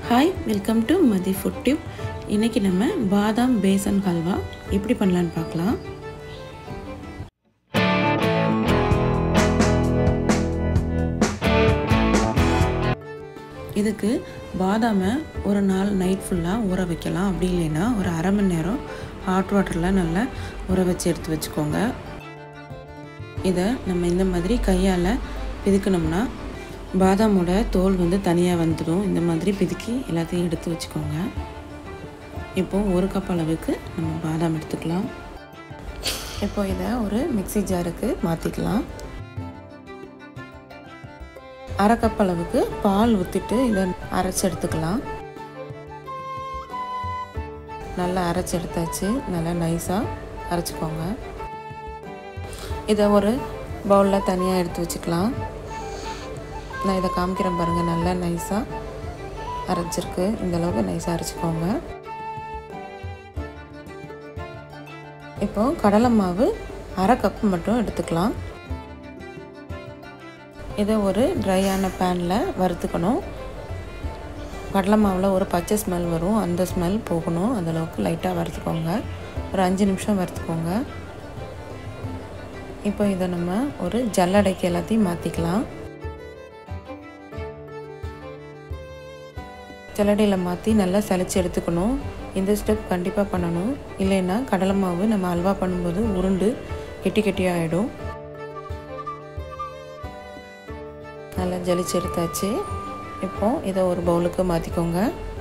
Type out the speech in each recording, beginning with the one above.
hi welcome to Mathi food tube இன்றைக்கி நம்ம பாதாம் பேசன் ஹல்வா எப்படி பண்ணலான்னு பார்க்கலாம் இதுக்கு பாதாமை ஒரு நாள் நைட் ஃபுல்லாக ஊற வைக்கலாம் அப்படி இல்லைன்னா ஒரு அரை மணி நேரம் ஹாட் வாட்டரில் நல்லா ஊற வச்சு எடுத்து வச்சுக்கோங்க இதை நம்ம இந்த மாதிரி கையால் பிதுக்கணும்னா பாதாமோட தோல் வந்து தனியாக வந்துடும் இந்த மாதிரி பிதுக்கி எல்லாத்தையும் எடுத்து வச்சுக்கோங்க இப்போது ஒரு கப் அளவுக்கு நம்ம பாதாம் எடுத்துக்கலாம் இப்போ இதை ஒரு மிக்சி ஜாருக்கு மாற்றிக்கலாம் அரை கப் அளவுக்கு பால் ஊற்றிட்டு இதை அரைச்சி எடுத்துக்கலாம் நல்லா அரைச்சி எடுத்தாச்சு நல்லா நைஸாக அரைச்சிக்கோங்க இதை ஒரு பவுலில் தனியாக எடுத்து வச்சுக்கலாம் நான் இதை காமிக்கிறேன் பாருங்கள் நல்லா நைஸாக அரைச்சிருக்கு இந்த அளவுக்கு நைஸாக அரைச்சிக்கோங்க இப்போ கடலை மாவு அரை கப் மட்டும் எடுத்துக்கலாம் இதை ஒரு ட்ரையான பேனில் வறுத்துக்கணும் கடலை மாவில் ஒரு பச்சை ஸ்மெல் வரும் அந்த ஸ்மெல் போகணும் அந்தளவுக்கு லைட்டாக வறுத்துக்கோங்க ஒரு அஞ்சு நிமிஷம் வறுத்துக்கோங்க இப்போ இதை நம்ம ஒரு ஜல்லடைக்கு எல்லாத்தையும் மாற்றிக்கலாம் ஜல்லடையில் மாற்றி நல்லா சளிச்சு எடுத்துக்கணும் இந்த ஸ்டெப் கண்டிப்பாக பண்ணணும் இல்லைன்னா கடலை மாவு நம்ம அல்வா பண்ணும்போது உருண்டு கெட்டி கெட்டியாகிடும் நல்லா ஜலிச்சு எடுத்தாச்சு இப்போ இதை ஒரு பவுலுக்கு மாற்றிக்கோங்க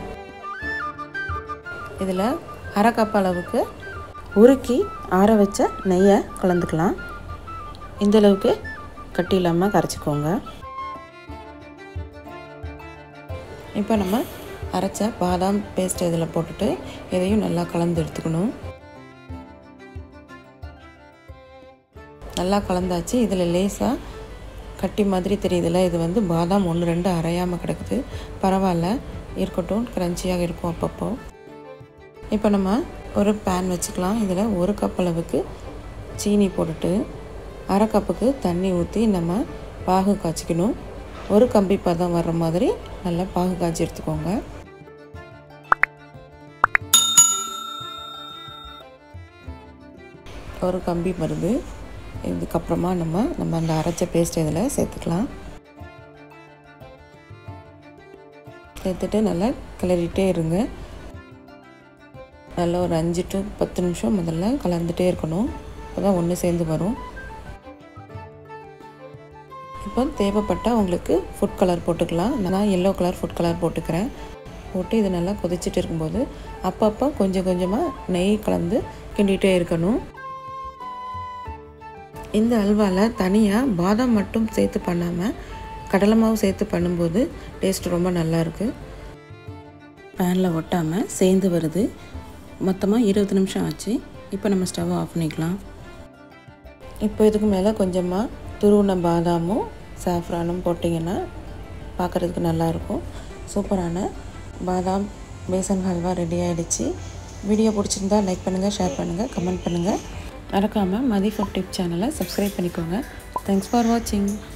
இதில் அரை கப் அளவுக்கு உருக்கி ஆற வச்ச நெய்யை கலந்துக்கலாம் இந்த அளவுக்கு கட்டி இல்லாமல் கரைச்சிக்கோங்க இப்போ நம்ம அரைச்ச பாதாம் பேஸ்ட் இதில் போட்டுட்டு இதையும் நல்லா கலந்து எடுத்துக்கணும் நல்லா கலந்தாச்சு இதில் லேசாக கட்டி மாதிரி தெரியுதுல்ல இது வந்து பாதாம் ஒன்று ரெண்டு அரையாமல் கிடக்குது பரவாயில்ல இருக்கட்டும் க்ரன்ச்சியாக இருக்கும் அப்பப்போ இப்போ நம்ம ஒரு பேன் வச்சுக்கலாம் இதில் ஒரு கப் அளவுக்கு சீனி போட்டுட்டு அரை கப்புக்கு தண்ணி ஊற்றி நம்ம பாகு காய்ச்சிக்கணும் ஒரு கம்பி பதம் வர்ற மாதிரி நல்லா பாகு காய்ச்சி எடுத்துக்கோங்க ஒரு கம்பி வருது இதுக்கப்புறமா நம்ம நம்ம அந்த அரைச்ச பேஸ்ட் இதில் சேர்த்துக்கலாம் சேர்த்துட்டு நல்லா கிளறிட்டே இருங்க நல்லா ஒரு அஞ்சு டு பத்து நிமிஷம் முதல்ல கலந்துகிட்டே இருக்கணும் அப்போ தான் ஒன்று சேர்ந்து வரும் இப்போ தேவைப்பட்டால் உங்களுக்கு ஃபுட் கலர் போட்டுக்கலாம் நான் எல்லோ கலர் ஃபுட் கலர் போட்டுக்கிறேன் போட்டு இது நல்லா கொதிச்சுட்டு இருக்கும்போது அப்பப்போ கொஞ்சம் கொஞ்சமாக நெய் கலந்து கிண்டிகிட்டே இருக்கணும் இந்த அல்வாவில் தனியாக பாதாம் மட்டும் சேர்த்து பண்ணாமல் கடலை மாவு சேர்த்து பண்ணும்போது டேஸ்ட் ரொம்ப நல்லாயிருக்கு பேனில் ஒட்டாமல் சேர்ந்து வருது மொத்தமாக இருபது நிமிஷம் ஆச்சு இப்போ நம்ம ஸ்டவ் ஆஃப் பண்ணிக்கலாம் இப்போ இதுக்கு மேலே கொஞ்சமாக துருவின பாதாமும் சாஃப்ரானும் போட்டிங்கன்னா பார்க்குறதுக்கு நல்லாயிருக்கும் சூப்பரான பாதாம் பேசன் ஹல்வா ரெடி ஆகிடுச்சு வீடியோ பிடிச்சிருந்தா லைக் பண்ணுங்கள் ஷேர் பண்ணுங்கள் கமெண்ட் பண்ணுங்கள் மறக்காமல் மதி ஃபுட் டிப் சேனலை சப்ஸ்கிரைப் பண்ணிக்கோங்க தேங்க்ஸ் ஃபார் வாட்சிங்